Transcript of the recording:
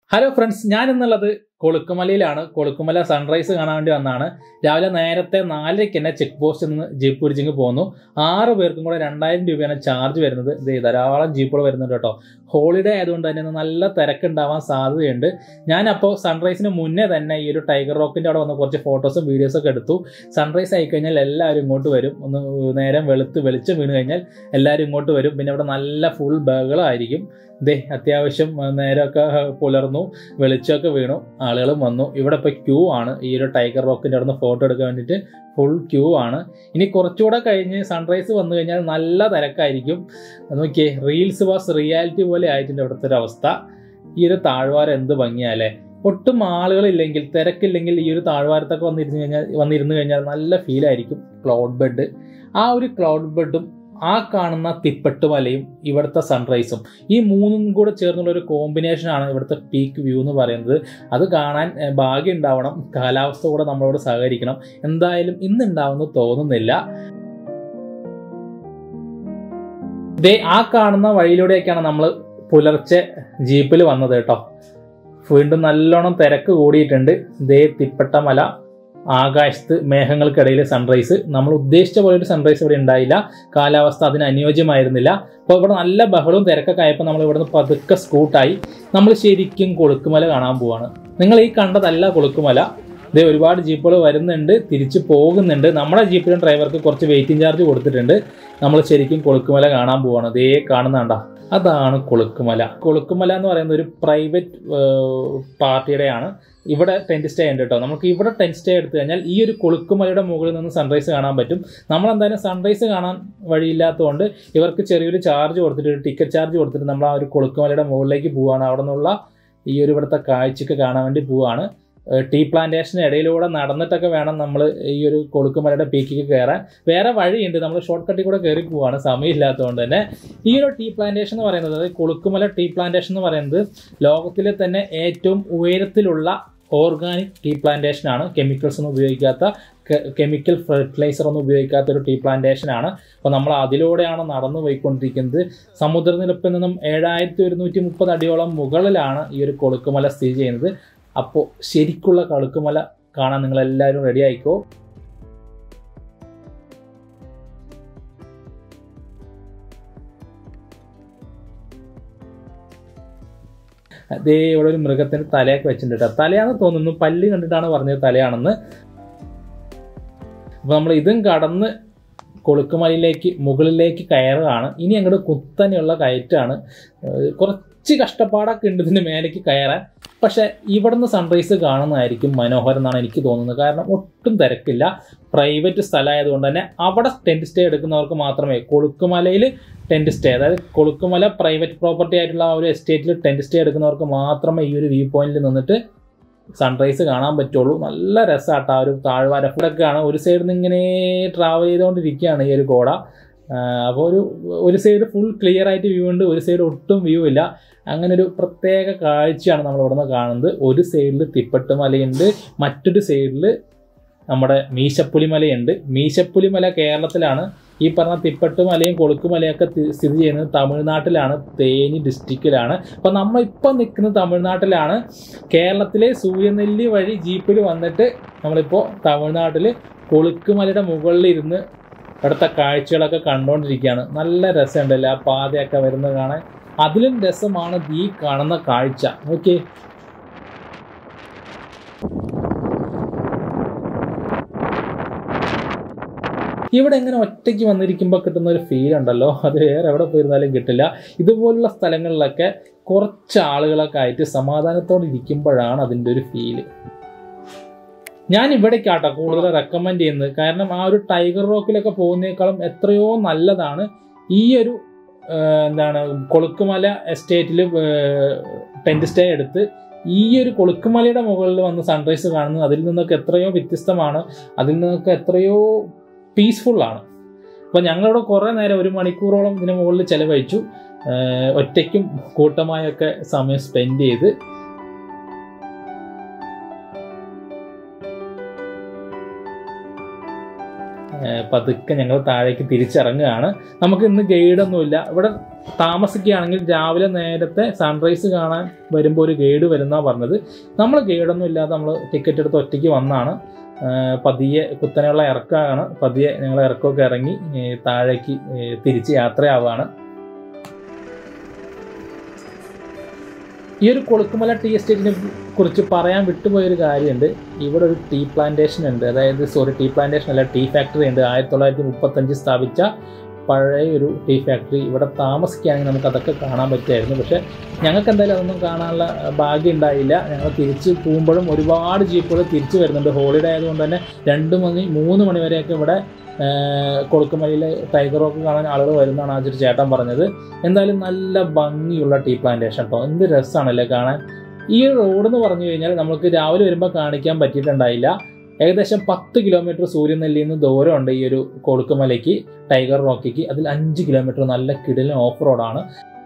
hello friends ഞാൻ ഇന്നുള്ളത് കൊളുക്കുമലയിലാണ് Kolukkumalai sunrise കാണാൻ വേണ്ടി വന്നാണ് രാവിലെ നേരത്തെ നാലരയ്ക്ക് തന്നെ ചെക്ക് പോസ്റ്റിൽ നിന്ന് ജീപ്പ് പിടിച്ചിങ്ങ് പോന്നു ആറ് പേർക്കും കൂടെ രണ്ടായിരം രൂപയാണ് ചാർജ് വരുന്നത് ഇത് ധാരാളം ജീപ്പുകൾ വരുന്നുണ്ട് കേട്ടോ ഹോളിഡേ ആയതുകൊണ്ട് തന്നെ ഇന്ന് നല്ല തിരക്കുണ്ടാവാൻ സാധ്യതയുണ്ട് ഞാനപ്പോൾ സൺറൈസിന് മുന്നേ തന്നെ ഈ ഒരു ടൈഗർ റോക്കിൻ്റെ അവിടെ വന്ന് കുറച്ച് ഫോട്ടോസും വീഡിയോസും ഒക്കെ എടുത്തു സൺറൈസ് ആയി കഴിഞ്ഞാൽ എല്ലാവരും ഇങ്ങോട്ട് വരും ഒന്ന് നേരം വെളുത്ത് വെളിച്ചം വീണ് കഴിഞ്ഞാൽ എല്ലാവരും ഇങ്ങോട്ട് വരും പിന്നെ ഇവിടെ നല്ല ഫുൾ ബഹളമായിരിക്കും ദേ അത്യാവശ്യം ആ, നേരമൊക്കെ പുലർന്നു വെളിച്ചമൊക്കെ വീണു ആളുകളും വന്നു ഇവിടെ ഇപ്പോൾ ക്യൂ ആണ് ഈ ഒരു ടൈഗർ റോക്കിൻ്റെ അവിടെ നിന്ന് ഫോട്ടോ എടുക്കാൻ വേണ്ടിയിട്ട് ഫുൾ ക്യൂ ആണ് ഇനി കുറച്ചുകൂടെ കഴിഞ്ഞ് സൺറൈസ് വന്നു കഴിഞ്ഞാൽ നല്ല തിരക്കായിരിക്കും നോക്കിയേ റീൽസ് വാസ് റിയാലിറ്റി പോലെ ആയിട്ടുണ്ട് ഇവിടുത്തെ ഒരു അവസ്ഥ ഈ ഒരു താഴ്വാരം എന്ത് ഭംഗിയാലേ ഒട്ടും ആളുകളില്ലെങ്കിൽ തിരക്കില്ലെങ്കിൽ ഈ ഒരു താഴ്വാരത്തൊക്കെ വന്നിരുന്നു കഴിഞ്ഞാൽ വന്നിരുന്നു കഴിഞ്ഞാൽ നല്ല ഫീലായിരിക്കും ക്ലൗഡ് ബെഡ് ആ ഒരു ക്ലൗഡ് ബെഡും ആ കാണുന്ന തിപ്പട്ടുമലയും ഇവിടുത്തെ സൺറൈസും ഈ മൂന്നും കൂടെ ചേർന്നുള്ള ഒരു കോമ്പിനേഷനാണ് ഇവിടുത്തെ പീക്ക് വ്യൂ എന്ന് പറയുന്നത് അത് കാണാൻ ഏഹ്, ഭാഗ്യം ഉണ്ടാവണം കാലാവസ്ഥ കൂടെ നമ്മളോട് സഹകരിക്കണം എന്തായാലും ഇന്ന് ഉണ്ടാവുമെന്ന് തോന്നുന്നില്ല ദേ ആ കാണുന്ന വഴിയിലൂടെയൊക്കെയാണ് നമ്മൾ പുലർച്ചെ ജീപ്പിൽ വന്നത് കേട്ടോ വീണ്ടും നല്ലോണം തിരക്ക് കൂടിയിട്ടുണ്ട് ദേ തിപ്പട്ടമല ആകാശത്ത് മേഘങ്ങൾക്കിടയിൽ സൺറൈസ് നമ്മൾ ഉദ്ദേശിച്ച പോലെ ഒരു സൺറൈസ് ഇവിടെ ഉണ്ടായില്ല കാലാവസ്ഥ അതിന് അനുയോജ്യമായിരുന്നില്ല അപ്പോൾ ഇവിടെ നല്ല ബഹളവും തിരക്കൊക്കെ ആയപ്പോൾ നമ്മൾ ഇവിടുന്ന് പതുക്കെ സ്കൂട്ടായി നമ്മൾ ശരിക്കും കൊളുക്കുമല കാണാൻ പോവാണ് നിങ്ങൾ ഈ കണ്ടതല്ല കൊളുക്കുമല ഇത് ഒരുപാട് ജീപ്പുകൾ വരുന്നുണ്ട് തിരിച്ചു പോകുന്നുണ്ട് നമ്മുടെ ജീപ്പിലും ഡ്രൈവർക്ക് കുറച്ച് വെയിറ്റിംഗ് ചാർജ് കൊടുത്തിട്ടുണ്ട് നമ്മൾ ശരിക്കും കൊളുക്കുമല കാണാൻ പോവാണ് ഇതേ കാണുന്നണ്ട അതാണ് കൊളുക്കുമല കൊളുക്കുമല എന്ന് പറയുന്ന ഒരു പ്രൈവറ്റ് പാർട്ടിയുടെയാണ് ഇവിടെ ടെൻറ്റ് സ്റ്റേ ഉണ്ട് കേട്ടോ നമുക്ക് ഇവിടെ ടെൻറ്റ് സ്റ്റേ എടുത്തു കഴിഞ്ഞാൽ ഈ ഒരു കൊളുക്കുമലയുടെ മുകളിൽ നിന്ന് സൺറൈസ് കാണാൻ പറ്റും നമ്മൾ എന്തായാലും സൺറൈസ് കാണാൻ വഴിയില്ലാത്തതുകൊണ്ട് ഇവർക്ക് ചെറിയൊരു ചാർജ് കൊടുത്തിട്ട് ഒരു ടിക്കറ്റ് ചാർജ് കൊടുത്തിട്ട് നമ്മൾ ആ ഒരു കൊളുക്കുമലയുടെ മുകളിലേക്ക് പോവുകയാണ് അവിടെ നിന്നുള്ള ഈ ഒരു ഇവിടുത്തെ കാഴ്ചക്ക് കാണാൻ വേണ്ടി പോവുകയാണ് ഏഹ് ടീ പ്ലാന്റേഷന് ഇടയിലൂടെ നടന്നിട്ടൊക്കെ വേണം നമ്മൾ ഈ ഒരു കൊളുക്കുമലയുടെ പീക്കിക്ക് കയറാൻ വേറെ വഴിയുണ്ട് നമ്മൾ ഷോർട്ട് കട്ടിൽ കൂടെ കയറി പോവാണ് സമയമില്ലാത്തതുകൊണ്ട് തന്നെ ഈ ഒരു ടീ പ്ലാന്റേഷൻ എന്ന് പറയുന്നത് അതായത് കൊളുക്കുമല ടീ പ്ലാന്റേഷൻ എന്ന് പറയുന്നത് ലോകത്തിലെ തന്നെ ഏറ്റവും ഉയരത്തിലുള്ള ഓർഗാനിക് ടീ പ്ലാന്റേഷൻ ആണ് കെമിക്കൽസ് ഒന്നും ഉപയോഗിക്കാത്ത കെമിക്കൽ ഫെർട്ടിലൈസർ ഒന്നും ഉപയോഗിക്കാത്ത ഒരു ടീ പ്ലാന്റേഷൻ ആണ് അപ്പോൾ നമ്മൾ അതിലൂടെയാണ് നടന്നു പോയിക്കൊണ്ടിരിക്കുന്നത് സമുദ്രനിരപ്പിൽ നിന്നും ഏഴായിരത്തി ഒരുന്നൂറ്റി മുപ്പത് അടിയോളം മുകളിലാണ് ഈ ഒരു കൊളുക്കുമല സ്ഥിതി ചെയ്യുന്നത് അപ്പോൾ ശരിക്കുള്ള കൊളുക്കുമല കാണാൻ നിങ്ങൾ എല്ലാവരും റെഡി ആയിക്കോ അതേ ഇവിടെ ഒരു മൃഗത്തിന്റെ തലയൊക്കെ വെച്ചിട്ടുണ്ട് കേട്ടോ തലയാന്ന് തോന്നുന്നു പല്ല് കണ്ടിട്ടാണ് പറഞ്ഞത് തലയാണെന്ന് അപ്പൊ നമ്മൾ ഇതും കടന്ന് കൊളുക്കുമലയിലേക്ക് മുകളിലേക്ക് കയറുകയാണ് ഇനി അങ്ങോട്ട് കുത്തനെയുള്ള കയറ്റാണ് ഏഹ് കുറച്ച് കഷ്ടപ്പാടൊക്കെ ഉണ്ട് ഇതിന് മേലേക്ക് കയറാൻ പക്ഷെ ഇവിടുന്ന് സൺറൈസ് കാണുന്നതായിരിക്കും മനോഹരം എന്നാണ് എനിക്ക് തോന്നുന്നത് കാരണം ഒട്ടും തിരക്കില്ല പ്രൈവറ്റ് സ്ഥലമായതുകൊണ്ട് തന്നെ അവിടെ ടെൻറ്റ് സ്റ്റേ എടുക്കുന്നവർക്ക് മാത്രമേ കൊളുക്കുമലയിൽ ടെൻറ്റ് സ്റ്റേ അതായത് കൊളുക്കുമല പ്രൈവറ്റ് പ്രോപ്പർട്ടി ആയിട്ടുള്ള ആ ഒരു എസ്റ്റേറ്റിൽ ടെൻറ്റ് സ്റ്റേ എടുക്കുന്നവർക്ക് മാത്രമേ ഈ ഒരു വ്യൂ പോയിന്റിൽ നിന്നിട്ട് സൺറൈസ് കാണാൻ പറ്റുള്ളൂ നല്ല രസമാട്ടോ ആ ഒരു താഴ്വാര ഫുഡൊക്കെയാണ് ഒരു സൈഡിൽ നിന്ന് ഇങ്ങനെ ട്രാവൽ ചെയ്തുകൊണ്ടിരിക്കുകയാണ് ഈ ഒരു കോട അപ്പോൾ ഒരു ഒരു സൈഡ് ഫുൾ ക്ലിയർ ആയിട്ട് വ്യൂ ഉണ്ട് ഒരു സൈഡ് ഒട്ടും വ്യൂ ഇല്ല അങ്ങനെ ഒരു പ്രത്യേക കാഴ്ചയാണ് നമ്മൾ ഇവിടെ നിന്ന് കാണുന്നത് ഒരു സൈഡിൽ തിപ്പട്ടുമലയുണ്ട് മറ്റൊരു സൈഡിൽ നമ്മുടെ മീശപ്പുലിമലയുണ്ട് മീശപ്പുലിമല കേരളത്തിലാണ് ഈ പറഞ്ഞ തിപ്പട്ടുമലയും കൊളുക്കുമലയൊക്കെ തി- സ്ഥിതി ചെയ്യുന്നത് തമിഴ്നാട്ടിലാണ് തേനി ഡിസ്ട്രിക്റ്റിലാണ് അപ്പോൾ നമ്മൾ ഇപ്പം നിൽക്കുന്നത് തമിഴ്നാട്ടിലാണ് കേരളത്തിലെ സൂര്യനെല്ലി വഴി ജീപ്പിൽ വന്നിട്ട് നമ്മളിപ്പോൾ തമിഴ്നാട്ടിൽ കൊളുക്കുമലയുടെ മുകളിൽ ഇരുന്ന് ഇവിടുത്തെ കാഴ്ചകളൊക്കെ കണ്ടുകൊണ്ടിരിക്കുകയാണ് നല്ല രസമുണ്ടല്ലേ ആ പാതയൊക്കെ വരുന്നത് കാണാൻ അതിലും രസമാണ് ഈ കാണുന്ന കാഴ്ച ഓക്കെ ഇവിടെ ഇങ്ങനെ ഒറ്റയ്ക്ക് വന്നിരിക്കുമ്പോൾ കിട്ടുന്ന ഒരു ഫീൽ ഉണ്ടല്ലോ അത് വേറെ എവിടെ പോയിരുന്നാലും കിട്ടില്ല ഇതുപോലുള്ള സ്ഥലങ്ങളിലൊക്കെ കുറച്ച് ആളുകളൊക്കെ ആയിട്ട് സമാധാനത്തോടെ ഇരിക്കുമ്പോഴാണ് അതിൻ്റെ ഒരു ഫീല് ഞാൻ ഇവിടേക്കാട്ടോ കൂടുതൽ റെക്കമെൻഡ് ചെയ്യുന്നത് കാരണം ആ ഒരു ടൈഗർ റോക്കിലൊക്കെ പോകുന്നേക്കാളും എത്രയോ നല്ലതാണ് ഈ ഒരു ആ, എന്താണ് കൊളുക്കുമല എസ്റ്റേറ്റിൽ ടെൻറ്റ് സ്റ്റേ എടുത്ത് ഈ ഒരു കൊളുക്കുമലയുടെ മുകളിൽ വന്ന് സൺറൈസ് കാണുന്നത് അതിൽ നിന്നൊക്കെ എത്രയോ വ്യത്യസ്തമാണ് അതിൽ നിന്നൊക്കെ എത്രയോ പീസ്ഫുൾ ആണ് അപ്പോൾ ഞങ്ങളിവിടെ കുറേ നേരം ഒരു മണിക്കൂറോളം ഇതിന് മുകളിൽ ചിലവഴിച്ചു ഏഹ് ഒറ്റയ്ക്കും കൂട്ടമായൊക്കെ സമയം സ്പെൻഡ് ചെയ്ത് ഏഹ് പതുക്കെ ഞങ്ങൾ താഴേക്ക് തിരിച്ചിറങ്ങുകയാണ് നമുക്ക് ഇന്ന് ഗൈഡൊന്നുമില്ല ഇവിടെ താമസിക്കുകയാണെങ്കിൽ രാവിലെ നേരത്തെ സൺറൈസ് കാണാൻ വരുമ്പോൾ ഒരു ഗൈഡ് വരുന്ന പറഞ്ഞത് നമ്മൾ ഗൈഡൊന്നും ഇല്ലാതെ നമ്മൾ ടിക്കറ്റ് എടുത്ത് ഒറ്റയ്ക്ക് വന്നാണ് പതിയെ കുത്തനെയുള്ള ഇറക്കമാണ് പതിയെ ഞങ്ങൾ ഇറക്കമൊക്കെ ഇറങ്ങി ഏ, താഴേക്ക് ഏ, തിരിച്ച് യാത്രയാവുകയാണ് ഈ ഒരു കൊളുക്കുമല ടീ എസ്റ്റേറ്റിനെ കുറിച്ച് പറയാൻ വിട്ടുപോയൊരു കാര്യമുണ്ട് ഇവിടെ ഒരു ടീ പ്ലാന്റേഷൻ ഉണ്ട് അതായത് സോറി ടീ പ്ലാന്റേഷൻ അല്ല ടീ ഫാക്ടറി ഉണ്ട് ആയിരത്തി തൊള്ളായിരത്തി മുപ്പത്തഞ്ച് സ്ഥാപിച്ച പഴയ ഒരു ടീ ഫാക്ടറി ഇവിടെ താമസിക്കുകയാണെങ്കിൽ നമുക്ക് അതൊക്കെ കാണാൻ പറ്റുമായിരുന്നു പക്ഷേ ഞങ്ങൾക്ക് എന്തായാലും അതൊന്നും കാണാനുള്ള ഭാഗ്യം ഉണ്ടായില്ല ഞങ്ങൾ തിരിച്ച് പോകുമ്പോഴും ഒരുപാട് ജീപ്പുകൾ തിരിച്ചു വരുന്നുണ്ട് ഹോളിഡേ ആയതുകൊണ്ട് തന്നെ രണ്ട് മണി മൂന്ന് മണി വരെയൊക്കെ ഇവിടെ കൊളുക്കുമലയിലെ ടൈഗർ റോക്ക് കാണാൻ ആളുകൾ വരുന്നതാണ് ആ ഒരു ചേട്ടൻ പറഞ്ഞത് എന്തായാലും നല്ല ഭംഗിയുള്ള ടീ പ്ലാന്റേഷൻ കേട്ടോ എന്ത് രസമാണല്ലേ കാണാൻ ഈ റോഡ് എന്ന് പറഞ്ഞു കഴിഞ്ഞാൽ നമുക്ക് രാവിലെ വരുമ്പോൾ കാണിക്കാൻ പറ്റിയിട്ടുണ്ടായില്ല ഏകദേശം പത്ത് കിലോമീറ്റർ സൂര്യനെല്ലിയിൽ നിന്ന് ദൂരമുണ്ട് ഈ ഒരു കൊളുക്കുമലയ്ക്ക് ടൈഗർ റോക്കിക്ക് അതിൽ അഞ്ച് കിലോമീറ്റർ നല്ല കിടിലൻ ഓഫ് റോഡാണ്